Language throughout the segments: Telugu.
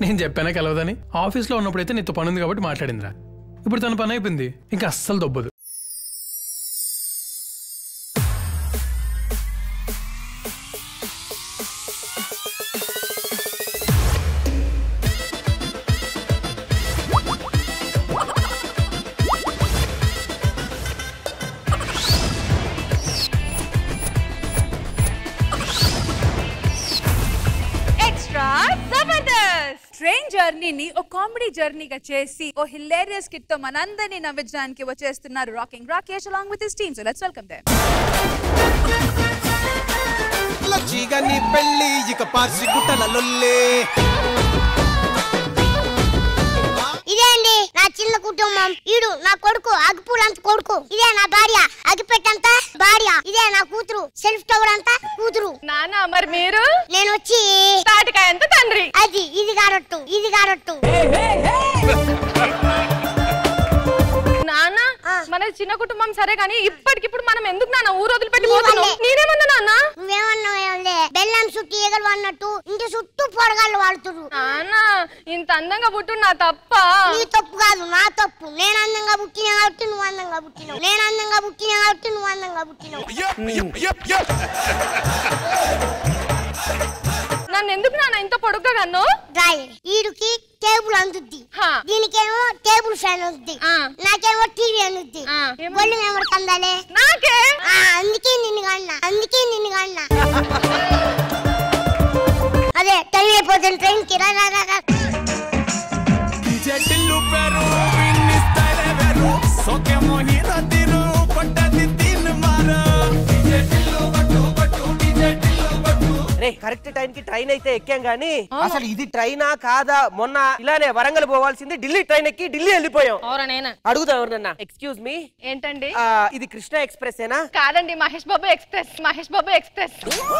నేను చెప్పానా కలవదని ఆఫీస్లో ఉన్నప్పుడైతే నీతో పని ఉంది కాబట్టి మాట్లాడిందిరా ఇప్పుడు తన పని అయిపోయింది ఇంకా అస్సలు దొబ్బదు ఎక్స్ట్రా జబర్దస్త్ ట్రైన్ జర్నీని ఓ కామెడీ జర్నీగా చేసి ఓ హిలేరియస్ కిట్ తో మనందరినీ నవ్వించడానికి వచ్చేస్తున్నారు rocking Rakesh along with his team so let's welcome them లచ్చిగా నీ పెళ్ళి ఇక పార్సి గుట్టల లొల్లే ఇదే అండి నా చిన్న కుటుంబం ఈడు నా కొడుకు అగ్గిపూలంత కొడుకు ఇదే నా భార్య అగ్గిపెట్టంత భార్య ఇదే నా కూతురు సెల్ఫ్ టవర్ అంతా కూతురు నాన్న మరి మీరు నేను వచ్చి తాటికాయ ఎంత తండ్రి అది ఇది కారట్టు ఇది కారట్టు నాన్న ఆ. మన చిన్న కుటుంబం సరే కానీ ఇప్పటికిప్పుడు మనం ఎందుకు నాన్న ఊరు వదిలిపెట్టి నీ పోతున్నాం వల్లే. నేనేమన్నా నాన్న నువ్వేమన్నావు ఏమలే బెల్లం చుట్టూ ఈగలు అన్నట్టు ఇంటి చుట్టూ పొడగాళ్ళు వాడుతురు నాన్న ఇంత అందంగా పుట్టు నా తప్ప నీ తప్పు కాదు నా తప్పు నేను అందంగా పుట్టినా కాబట్టి నువ్వు అందంగా పుట్టినావు నేను అందంగా పుట్టినా కాబట్టి నువ్వు అందంగా పుట్టినావు నన్ను ఎందుకు నాన్న ఇంత పొడుగ్గా కన్ను డ్రాయర్ ఈడుకి టేబుల్ అందుద్ది హా. దీనికేమో టేబుల్ ఫ్యాన్ అందుద్ది ఆ. నాకేమో టీవీ అందుద్ది ఆ. ఏమో- గొల్లు ఎవరికి అందాలే నాకే ఆ, అందుకే నిన్ను కన్నా అందుకే నిన్ను కన్నా అదే టైం అయిపోతుంది ట్రైన్ కి రా రా రా రా. చెట్టిల్లు పెరు విన్ని స్టైలే వేరు సోకే మోహిరా తిరు కొట్టది తిన్ మారు చెట్టిల్లు పట్టు పట్టు చెట్టిల్లు పట్టు రే కరెక్ట్ టైం కి ట్రైన్ అయితే ఎక్కాం గానీ అసలు ఇది ట్రైనా కాదా మొన్న ఇలానే వరంగల్ పోవాల్సింది ఢిల్లీ ట్రైన్ ఎక్కి ఢిల్లీ వెళ్ళిపోయాం అవురా నేనా అడుగుతా ఎవరినన్నా ఎక్స్క్యూజ్ మీ ఏంటండి ఇది కృష్ణ ఎక్స్ప్రెస్ ఏనా కాదండి మహేష్ బాబు ఎక్స్ప్రెస్ మహేష్ బాబు ఎక్స్ప్రెస్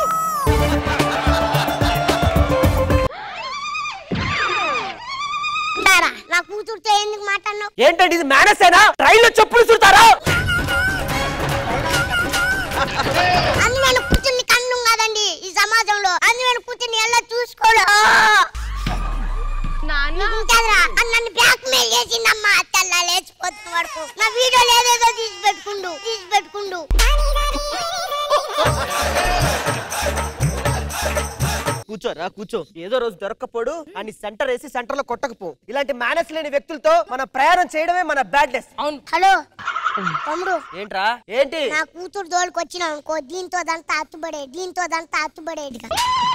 ఉంటారా నా కూతురుతో ఎందుకు మాట్లాడినావు ఏంటండి ఇది మేనస్ ఏనా ట్రైన్ లో చెప్పులు చుడతారా అందువల్ల కూతుర్ని కన్ను కాదండి ఈ సమాజంలో అందువల్ల కూతుర్ని ఎలా చూసుకోడు నాన్న ఉంటుందిరా అని నన్ను బ్లాక్ మెయిల్ చేసిందమ్మా తెల్ల లేచిపోతున్న వరకు నా వీడియోలు ఏదేదో తీసి పెట్టుకుండు తీసి పెట్టుకుండు కూర్చోరా కూర్చో ఏదో రోజు దొరక్కపోడు అని సెంటర్ వేసి సెంటర్ లో కొట్టకపో ఇలాంటి మేనస్ లేని వ్యక్తులతో మన ప్రయాణం చేయడమే మన బ్యాడ్నెస్ అవును హలో తమ్ముడు ఏంట్రా ఏంటి నా కూతురు దోలికి వచ్చిన అనుకో దీంతో దంతా అత్తుబడే దీంతో దంతా అత్తుబడేదిగా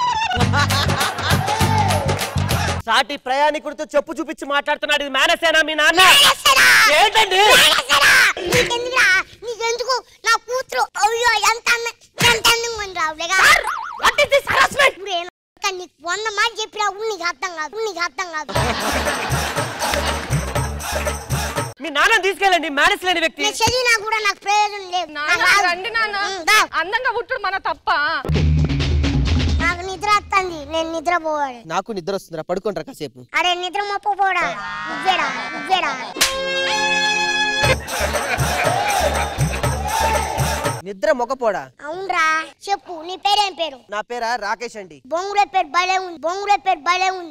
సాటి ప్రయాణికుడితో చెప్పు చూపించి మాట్లాడుతున్నాడు ఇది మేనసేనా మీ నాన్న ఏంటండి నీకెందుకురా నీకెందుకు నా కూతురు అయ్యో ఎంత అంద- ఎంత అందంగా ఉంది రావులేగా ఇప్పుడు ఏం అక్క, నీకు వంద మాట చెప్పినా కూడా నీకు అర్థం కాదు నీకు అర్థం కాదు మీ నాన్న తీసుకెళ్ళండి మేనస్ లేని వ్యక్తి నేను చదివినా కూడా నాకు ప్రయోజనం లేదు నాకు నాన్న రాదు. రండి నాన్న ఉమ్, దా. అందంగా పుట్టుడు మన తప్ప నాకు నిద్ర వస్తుంది నేను నిద్రపోవాలి నాకు నిద్ర వస్తుందిరా పడుకోండిరా కాసేపు అరే నిద్ర మొప్పపోడా నువ్వేడా నువ్వేడా నిద్ర మొగపోడా అవునరా చెప్పు నీ పేరేం పేరు నా పేరా రాకేష్ అండి బొంగుల పేరు భలే ఉంది బొంగుల పేరు భలే ఉంది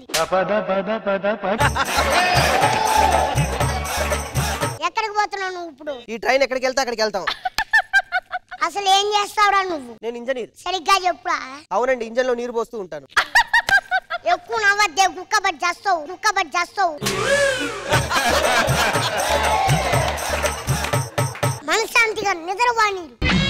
ఎక్కడికి పోతున్నావు నువ్వు ఇప్పుడు ఈ ట్రైన్ ఎక్కడికి వెళ్తే అక్కడికి వెళ్తాం అసలు ఏం చేస్తావురా నువ్వు నేను ఇంజనీర్ సరిగ్గా చెప్పురా అవునండి ఇంజన్ లో నీరు పోస్తూ ఉంటాను ఎక్కువ నవ్వద్దే కుక్కబడి చేస్తావు కుక్కబడి చేస్తావు మనశ్శాంతిగా నిద్రపోని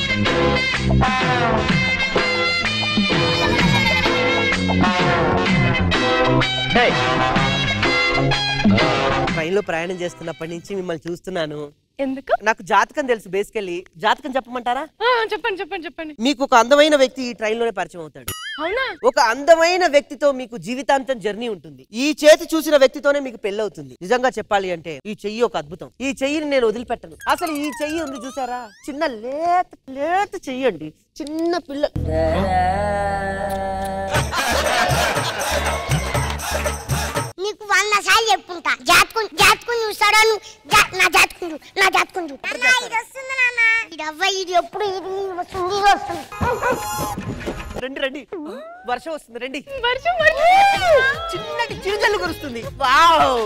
ట్రైన్ లో ప్రయాణం చేస్తున్నప్పటి నుంచి మిమ్మల్ని చూస్తున్నాను ఎందుకు నాకు జాతకం తెలుసు బేసికల్లీ జాతకం చెప్పమంటారా ఆ, చెప్పండి చెప్పండి చెప్పండి మీకు ఒక అందమైన వ్యక్తి ఈ ట్రైన్ లోనే పరిచయం అవుతాడు అవునా ఒక అందమైన వ్యక్తితో మీకు జీవితాంతం జర్నీ ఉంటుంది ఈ చేతి చూసిన వ్యక్తితోనే మీకు పెళ్ళవుతుంది నిజంగా చెప్పాలి అంటే ఈ చెయ్యి ఒక అద్భుతం ఈ చెయ్యిని నేను వదిలిపెట్టను అసలు ఈ చెయ్యి ఉంది చూసారా చిన్న లేత లేత చెయ్యి అండి చిన్న పిల్ల నీకు వంద సార్లు చెప్పుకుంటా జాతకుని జాతకుని చూస్తాడా నువ్వు జా- నా జాతకుని చూ నా జాతకుని చూ ఇది వస్తుంది నాన్న ఇది అవ్వ ఇది ఎప్పుడు ఇది వస్తుంది ఇది వస్తుంది రండి రండి వర్షం వస్తుంది రండి చిన్నటి చిరుజల్లు కురుస్తుంది వావ్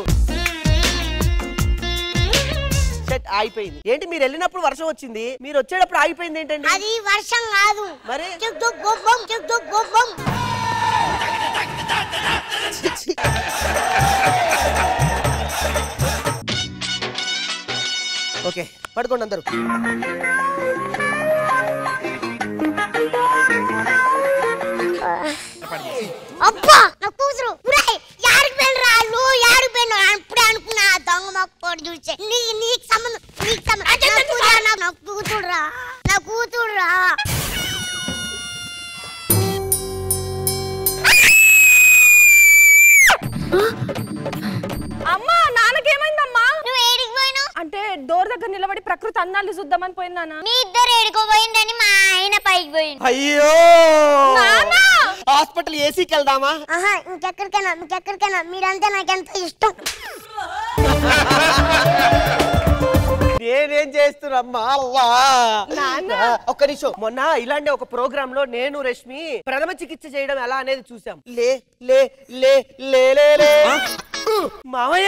షట్ ఆగిపోయింది ఏంటి మీరు వెళ్ళినప్పుడు వర్షం వచ్చింది మీరు వచ్చేటప్పుడు ఆగిపోయింది ఏంటండి అది వర్షం కాదు మరి? చుక్ చుక్ బొమ్ బొమ్ చుక్ చుక్ బొమ్ బొమ్ ఓకే పడుకోండి అందరూ అబ్బా నా కూతురు ఉరాయ్ యాడికి పోయినరా వాళ్ళు యాడికి పోయినా అప్పుడే అనుకున్నా ఆ దొంగ మొక్క పోటీ చూస్తే నీ నీకు సంబంధం నీకు సంబంధం నా కూతురు నా- నా కూతురురా నా కూతురురా అమ్మా నాన్నకేమైందమ్మా నువ్వు ఏడికి పోయినావు అంటే డోర్ దగ్గర నిలబడి ప్రకృతి అందాలు చూద్దామని పోయినానా మీ ఇద్దరు ఏడుకోపోయిందని మా ఆయన పైకి పోయింది అయ్యో హాస్పిటల్ ఏసీకి వెళ్దామా ఆహా ఇంకెక్కడికైనా ఇంకెక్కడికైనా మీరంటే నాకెంత ఇష్టం నేనేం చేస్తున్నమ్మా అవ్వా ఒక్క నిమిషం మొన్న ఇలాంటి ఒక ప్రోగ్రామ్ లో నేను రష్మి ప్రథమ చికిత్స చేయడం ఎలా అనేది చూసాం లే లే లే లే లే లే మామయ్య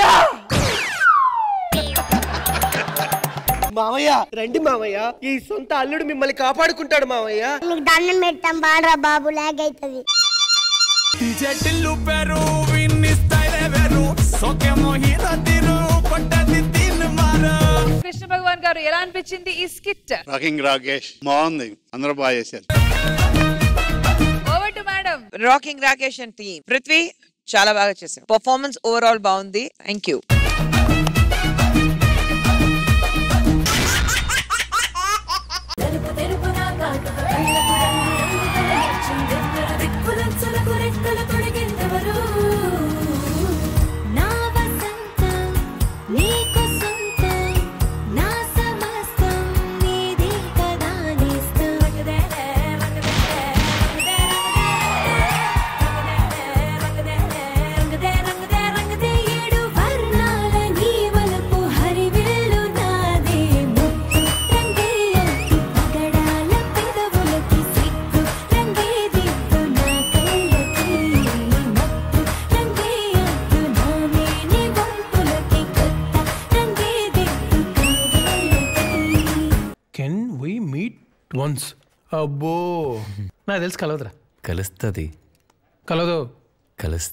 మామయ్య రండి మామయ్య ఈ సొంత అల్లుడు మిమ్మల్ని కాపాడుకుంటాడు మామయ్య నీకు దండం పెట్టాం బాడరా బాబు లాగ్ అవుతుంది డీజే టిల్లు పేరు విన్ని స్టైల్ వేరు సోకేమో హీరో తీరు కొట్టది తిన్ మారు కృష్ణ భగవాన్ గారు ఎలా అనిపించింది ఈ స్కిట్ రాకింగ్ రాకేష్ బాగుంది అందరూ బాగా చేశారు over to madam rocking Rakesh and team Prithvi చాలా బాగా చేసాం పర్ఫార్మెన్స్ ఓవరాల్ బాగుంది థ్యాంక్ యూ నా వసంతం నీకు సొంతం నా సమస్తం నీది కదా నేస్తం ఏడు వర్ణాల నీ వలపు హరివిల్లు నాదే ముత్తు రంగేయంతు పగడాల పెదవులకి సిగ్గు రంగే దిద్దు నా కళ్ళకి మత్తు రంగేయంతు నా మేని వంపులకి కొత్త రంగే దిద్దు కౌగిళ్ళకి కెన్ వి మీట్ వన్స్ అబ్బో నాకు తెలుసు కలవదురా కలుస్తుంది కలవదు కలుస్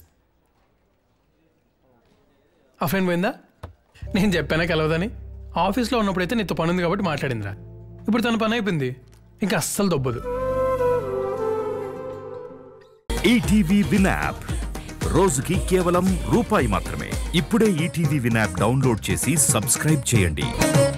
ఆ ఫ్రెండ్ పోయిందా నేను చెప్పానా కలవదని ఆఫీస్లో ఉన్నప్పుడైతే నీతో పని ఉంది కాబట్టి మాట్లాడిందిరా ఇప్పుడు తన పని అయిపోయింది ఇంకా అస్సలు దొబ్బదు ఈటీవీ విన్ యాప్ రోజుకి కేవలం రూపాయి మాత్రమే ఇప్పుడే ఈటీవీ విన్ యాప్ డౌన్లోడ్ చేసి సబ్స్క్రైబ్ చేయండి